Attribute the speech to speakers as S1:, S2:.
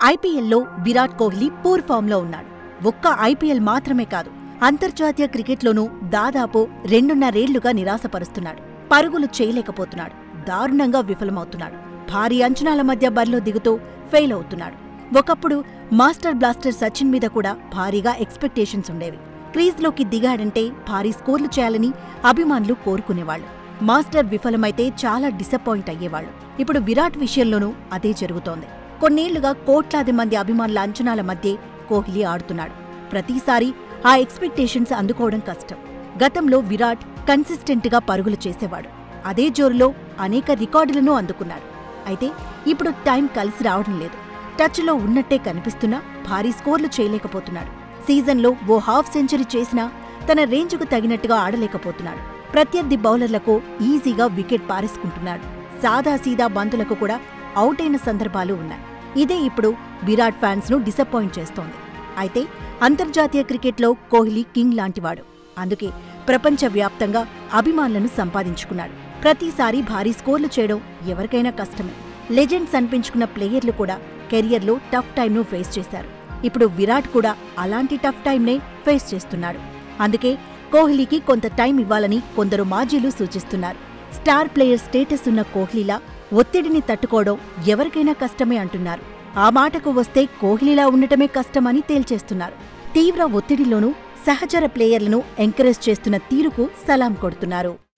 S1: ఐపీఎల్లో విరాట్ కోహ్లీ పూర్ ఫామ్లో ఉన్నాడు ఒక్క ఐపీఎల్ మాత్రమే కాదు అంతర్జాతీయ క్రికెట్లోనూ దాదాపు రెండున్నరేళ్లుగా నిరాశపరుస్తున్నాడు పరుగులు చేయలేకపోతున్నాడు దారుణంగా విఫలమవుతున్నాడు భారీ అంచనాల మధ్య బరిలో దిగుతూ ఫెయిల్ అవుతున్నాడు ఒకప్పుడు మాస్టర్ బ్లాస్టర్ సచిన్ మీద కూడా భారీగా ఎక్స్పెక్టేషన్స్ ఉండేవి క్రీజ్లోకి దిగాడంటే భారీ స్కోర్లు చేయాలని అభిమానులు కోరుకునేవాళ్లు మాస్టర్ విఫలమైతే చాలా డిసప్పాయింట్ అయ్యేవాళ్లు ఇప్పుడు విరాట్ విషయంలోనూ అదే జరుగుతోంది కొన్నేళ్లుగా కోట్లాది మంది అభిమానుల అంచనాల మధ్య కోహ్లీ ఆడుతున్నాడు ప్రతిసారి ఆ ఎక్స్పెక్టేషన్స్ అందుకోవడం కష్టం గతంలో విరాట్ కన్సిస్టెంట్గా పరుగులు చేసేవాడు అదే జోరులో అనేక రికార్డులను అందుకున్నాడు అయితే ఇప్పుడు టైం కలిసి రావడం లేదు టచ్లో ఉన్నట్టే కనిపిస్తున్నా భారీ స్కోర్లు చేయలేకపోతున్నాడు సీజన్లో ఓ హాఫ్ సెంచరీ చేసినా తన రేంజ్కు తగినట్టుగా ఆడలేకపోతున్నాడు ప్రత్యర్థి బౌలర్లకు ఈజీగా వికెట్ పారేసుకుంటున్నాడు సాదాసీదా బంతులకు కూడా అవుట్ అయిన సందర్భాలు ఉన్నాయి ఇదే ఇప్పుడు విరాట్ ఫ్యాన్స్ ను డిసప్పాయింట్ చేస్తోంది అయితే అంతర్జాతీయ క్రికెట్లో కోహ్లీ కింగ్ లాంటివాడు అందుకే ప్రపంచవ్యాప్తంగా అభిమానులను సంపాదించుకున్నాడు ప్రతిసారి భారీ స్కోర్లు చేయడం ఎవరికైనా కష్టమే లెజెండ్స్ అనిపించుకున్న ప్లేయర్లు కూడా కెరియర్లో టఫ్ టైంను ఫేస్ చేశారు ఇప్పుడు విరాట్ కూడా అలాంటి టఫ్ టైంనే ఫేస్ చేస్తున్నాడు అందుకే కోహ్లీకి కొంత టైం ఇవ్వాలని కొందరు మాజీలు సూచిస్తున్నారు స్టార్ ప్లేయర్ స్టేటస్ ఉన్న కోహ్లీలా ఒత్తిడిని తట్టుకోవడం ఎవరికైనా కష్టమే అంటున్నారు ఆ మాటకు వస్తే కోహ్లీలా ఉండటమే కష్టమని తేల్చేస్తున్నారు తీవ్ర ఒత్తిడిలోనూ సహచర ప్లేయర్లను ఎంకరేజ్ చేస్తున్న తీరుకు సలాం కొడుతున్నారు